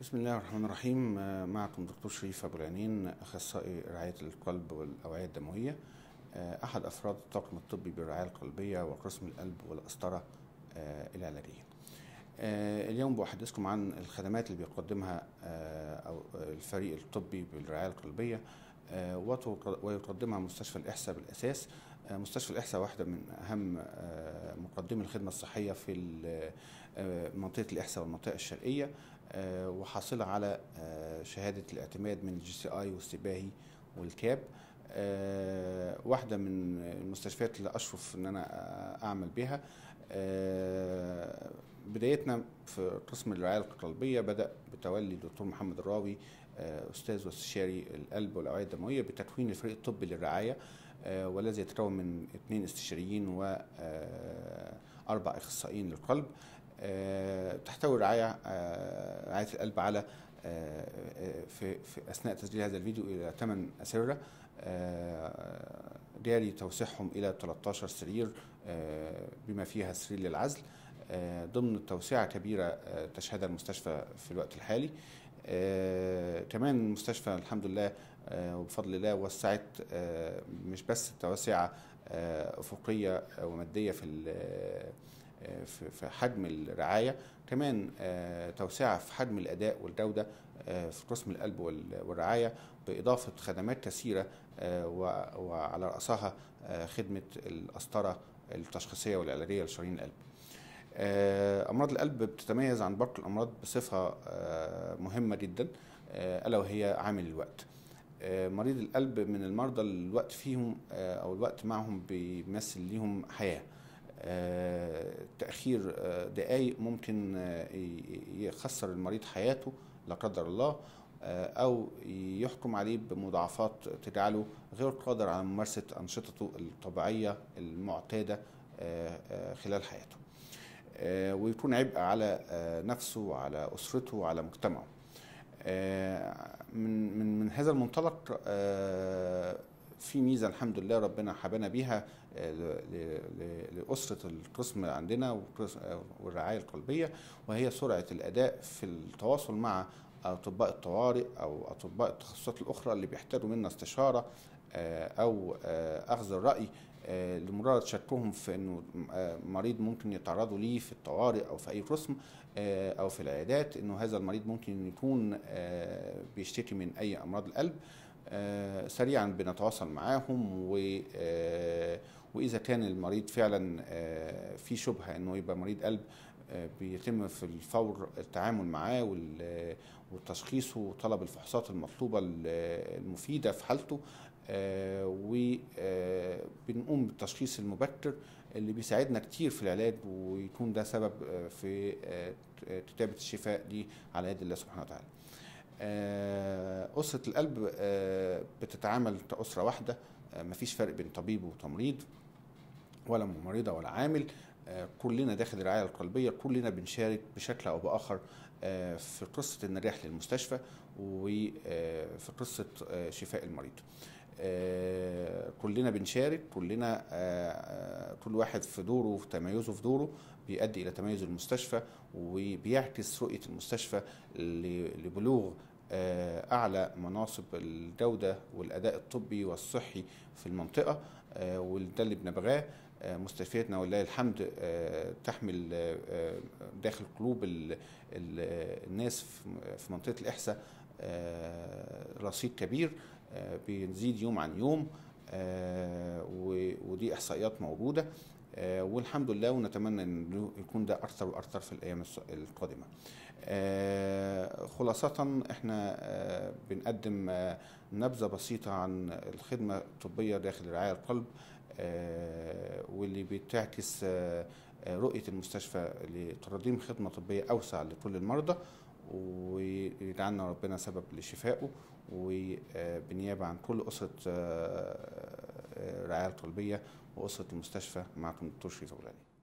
بسم الله الرحمن الرحيم آه، معكم دكتور شريف ابو العينين اخصائي رعايه القلب والاوعيه الدمويه آه، احد افراد الطاقم الطبي بالرعايه القلبيه وقسم القلب والقسطره آه، العلاجيه آه، اليوم بحدثكم عن الخدمات اللي بيقدمها آه، او الفريق الطبي بالرعايه القلبيه آه، وتق- ويقدمها مستشفى الاحساء بالاساس آه، مستشفى الاحساء واحده من اهم آه، مقدمي الخدمه الصحيه في ال- آه، منطقه الاحساء والمنطقه الشرقيه آه، وحاصله على آه، شهاده الاعتماد من الجي سي اي والسباهي والكاب آه، واحده من المستشفيات اللي اشرف ان انا آه، اعمل بها آه، بدايتنا في قسم الرعايه القلبيه بدا بتولي الدكتور محمد الراوي آه، استاذ واستشاري القلب والاوعيه الدمويه بتكوين الفريق الطبي للرعايه آه، والذي يتكون من اثنين استشاريين واربع اخصائيين للقلب آه، تحتوي الرعايه آه، رعايه القلب على آه، آه، في في اثناء تسجيل هذا الفيديو الى 8 اسره آه، جاري توسيعهم الى 13 سرير آه، بما فيها سرير للعزل آه، ضمن توسعه كبيره آه، تشهدها المستشفى في الوقت الحالي آه، كمان المستشفى الحمد لله آه، وبفضل الله وسعت آه، مش بس توسعه آه، افقيه وماديه في ال- آه، في في حجم الرعايه كمان آه، توسعه في حجم الاداء والجوده آه، في قسم القلب وال- والرعايه باضافه خدمات كثيره آه، و- وعلى راسها آه، خدمه القسطره التشخيصيه والعلاجيه لشرايين القلب. آه، امراض القلب بتتميز عن باقي الامراض بصفه آه، مهمه جدا آه، الا وهي عامل الوقت. آه، مريض القلب من المرضى اللي الوقت فيهم آه، او الوقت معهم بيمثل ليهم حياه. آه، تاخير آه، دقائق ممكن آه، ي- يخسر المريض حياته لا قدر الله آه، او يحكم عليه بمضاعفات تجعله غير قادر على ممارسه انشطته الطبيعيه المعتاده آه، آه، خلال حياته آه، ويكون عبء على آه، نفسه وعلى اسرته وعلى مجتمعه آه، من من من هذا المنطلق آه، في ميزه الحمد لله ربنا حبانا بيها آه، ل- ل- ل- لاسره القسم عندنا وقس- آه، والرعايه القلبيه وهي سرعه الاداء في التواصل مع اطباء الطوارئ او اطباء التخصصات الاخرى اللي بيحتاجوا منا استشاره آه، او آه، اخذ الراي آه، لمجرد شكهم في انه آه، مريض ممكن يتعرضوا ليه في الطوارئ او في اي قسم آه، او في العيادات انه هذا المريض ممكن يكون آه، بيشتكي من اي امراض القلب آه، سريعا بنتواصل معاهم و آه، واذا كان المريض فعلا آه، في شبهه انه يبقى مريض قلب آه، بيتم في الفور التعامل معاه وال- وتشخيصه وطلب الفحوصات المطلوبه ال- المفيده في حالته وبنقوم بالتشخيص المبكر اللي بيساعدنا كتير في العلاج ويكون ده سبب آه، في آه، كتابه الشفاء دي على يد الله سبحانه وتعالى. آه، أسرة القلب آه، بتتعامل كأسرة واحدة آه، مفيش فرق بين طبيب وتمريض ولا ممرضة ولا عامل آه، كلنا داخل الرعاية القلبية كلنا بنشارك بشكل أو بآخر آه، في قصة النجاح للمستشفى وفي قصة آه، شفاء المريض آه، كلنا بنشارك كلنا آه، آه، كل واحد في دوره وفي تميزه في دوره بيؤدي إلى تميز المستشفى وبيعكس رؤية المستشفى ل- لبلوغ آه، أعلى مناصب الجودة والأداء الطبي والصحي في المنطقة آه، وده اللي بنبغاه آه، مستشفياتنا ولله الحمد آه، تحمل آه، آه، داخل قلوب ال- ال- الناس في- في منطقة الإحساء آه، رصيد كبير آه، بيزيد يوم عن يوم آه، و- ودي إحصائيات موجودة آه، والحمد لله ونتمنى انه يكون ده اكثر واكثر في الايام الص- القادمه. آه، خلاصة احنا آه، بنقدم آه، نبذة بسيطة عن الخدمة الطبية داخل رعاية القلب آه، واللي بتعكس آه، آه، رؤية المستشفى لتقديم خدمة طبية أوسع لكل المرضى ويجعلنا ربنا سبب لشفائه وبنيابة عن كل أسرة آه، آه، الرعاية القلبية وأسرة المستشفى معكم الدكتور شريف أبو العلي